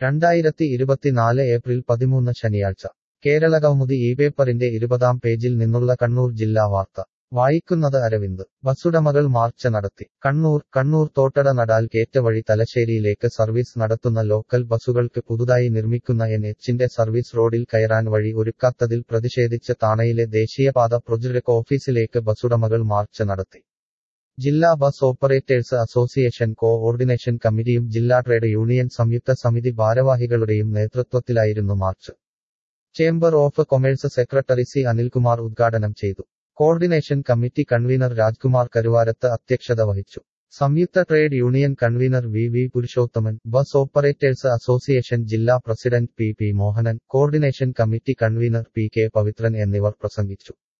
രണ്ടായിരത്തി ഇരുപത്തിനാല് ഏപ്രിൽ പതിമൂന്ന് ശനിയാഴ്ച കേരള കൗമുദി ഈ പേപ്പറിന്റെ ഇരുപതാം പേജിൽ നിന്നുള്ള കണ്ണൂർ ജില്ലാ വാർത്ത വായിക്കുന്നത് അരവിന്ദ് ബസുടമകൾ മാർച്ച് നടത്തി കണ്ണൂർ കണ്ണൂർ തോട്ടട നടാൽ കേറ്റ വഴി തലശ്ശേരിയിലേക്ക് സർവീസ് നടത്തുന്ന ലോക്കൽ ബസുകൾക്ക് പുതുതായി നിർമ്മിക്കുന്ന എൻ എച്ചിന്റെ സർവീസ് റോഡിൽ കയറാൻ വഴി ഒരുക്കാത്തതിൽ പ്രതിഷേധിച്ച് താണയിലെ ദേശീയപാത പ്രൊജക്ട് ഓഫീസിലേക്ക് ബസുടമകൾ മാർച്ച് നടത്തി ജില്ലാ bus operators association coordination കമ്മിറ്റിയും ജില്ലാ ട്രേഡ് യൂണിയൻ സംയുക്ത സമിതി ഭാരവാഹികളുടെയും നേതൃത്വത്തിലായിരുന്നു march chamber of commerce secretary C Anilkumar ഉദ്ഘാടനം ചെയ്തു coordination committee convener Rajkumar Karuvarath അധ്യക്ഷത വഹിച്ചു സംയുക്ത trade union convener V V Purushothaman bus operators association ജില്ലാ president P P Mohanan coordination committee convener P K Pavithran എന്നിവർ പ്രസംഗിച്ചു